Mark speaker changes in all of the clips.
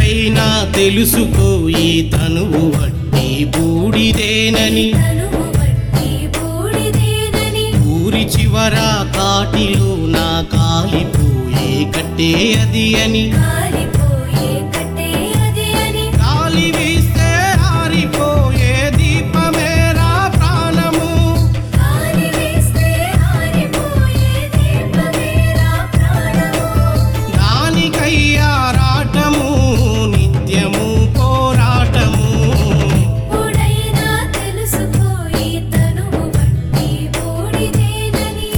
Speaker 1: ఇప్పుడైనా తెలుసుకో ఈ తనువు వట్టి బూడిదేనని
Speaker 2: తనువు వట్టి బూడిదేనని
Speaker 1: ఊరి చివర కాటిలో నా కాలిపోయే కట్టే అది అని
Speaker 2: కాలిపోయే కట్టే అది అని
Speaker 1: గాలి వీస్తే ఆరిపోయే దీపమేరా ప్రాణము
Speaker 2: గాలి వేస్తే ఆరిపోయే దీపమేరా ప్రాణము
Speaker 1: దానికయ్యారాటము నిత్యము పోరాటము
Speaker 2: ఎప్పుడైనా తెలుసుకో ఈ తనువు వట్టి బూడిదేనని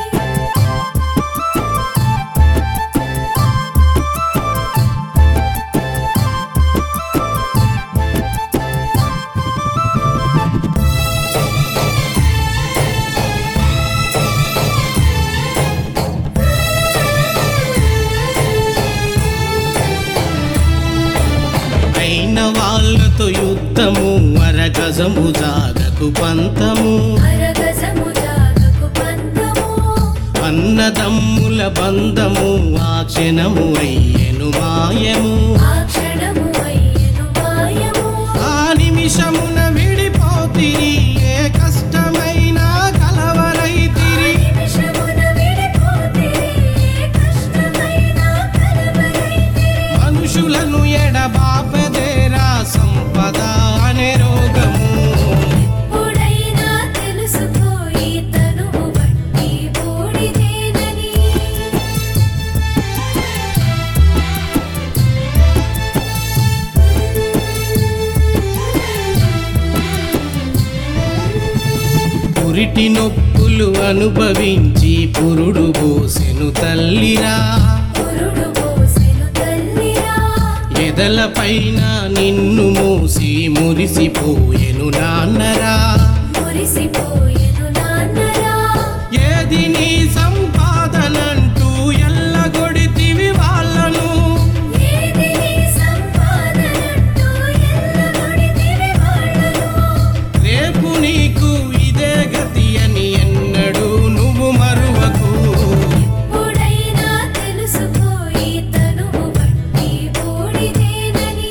Speaker 1: అయిన వాళ్ళతో యుద్ధము అరగజము జాగకు పంతము
Speaker 2: అరగజము జాగకు పంతము
Speaker 1: అన్నదమ్ముల బంధము ఆ క్షణము అయ్యెను మాయము
Speaker 2: ఆ క్షణము అయ్యెను మాయము
Speaker 1: ఆ నిమిషమున విడిపోతిరి ఏ కష్టమైన కలవరైతిరి
Speaker 2: నిమిషమున విడిపోతే కష్టమైన కలవరైతే
Speaker 1: మనుషులను ఎడబాపదేరా సంపద అనే రోగము
Speaker 2: ఎప్పుడైనా తెలుసుకో ఈ తనువు వట్టి బూడిదేనని
Speaker 1: పురిటి నొప్పులు అనుభవించి పురుడు పోసెను తల్లిరా
Speaker 2: పురుడు పోసెను తల్లిరా
Speaker 1: ఎదల పైన నిన్ను మూసి మురిసిపోయెను నాన్నరా
Speaker 2: మురిసిపోయెను నాన్నరా
Speaker 1: ఏది నీ సంపాదనంటూ ఎల్లగొడితివి వాళ్ళను
Speaker 2: ఏది నీ సంపాదనంటూ ఎల్లగొడితివి వాళ్ళను
Speaker 1: రేపు నీకు ఇదే గతి అని ఎన్నడూ నువ్వు మరువకు
Speaker 2: ఎప్పుడైనా తెలుసుకో ఈ తనువు వట్టి బూడిదేనని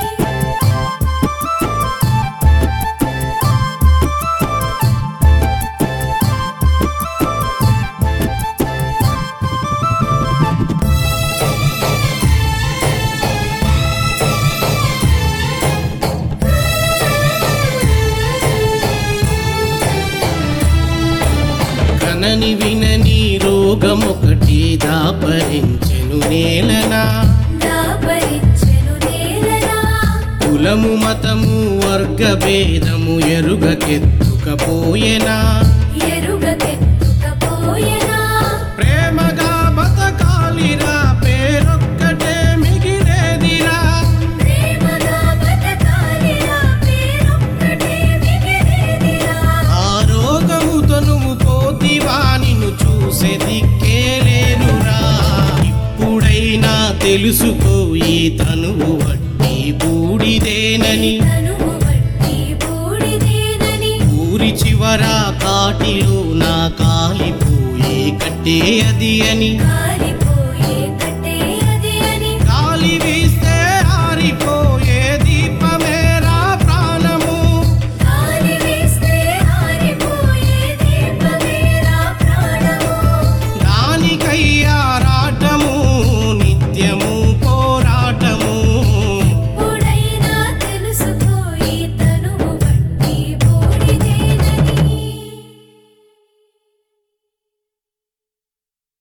Speaker 1: కనని వినని రోగమొకటి దాపరించెను నేలనా
Speaker 2: దాపరించెను నేలనా
Speaker 1: కులము మతము వర్గ భేదము ఎరుగకెత్తుకపోయెనా
Speaker 2: ఎరుగకెత్తుకపోయెనా
Speaker 1: ప్రేమగా బతకాలిరా పేరొక్కటే మిగిలేదిరా
Speaker 2: ప్రేమగా బతకాలిరా పేరొక్కటే మిగిలేదిరా
Speaker 1: ఆ రోగముతో నువ్వు పోతివా నిన్ను చూసే దిక్కేలేరురా ఇప్పుడైనా తెలుసుకో ఈ తనువు వట్టి బూడిదేనని
Speaker 2: తనువు వట్టి బూడిదేనని
Speaker 1: ఊరి చివర కాటిలో నా కాలిపోయే కట్టే అది అని
Speaker 2: కాలి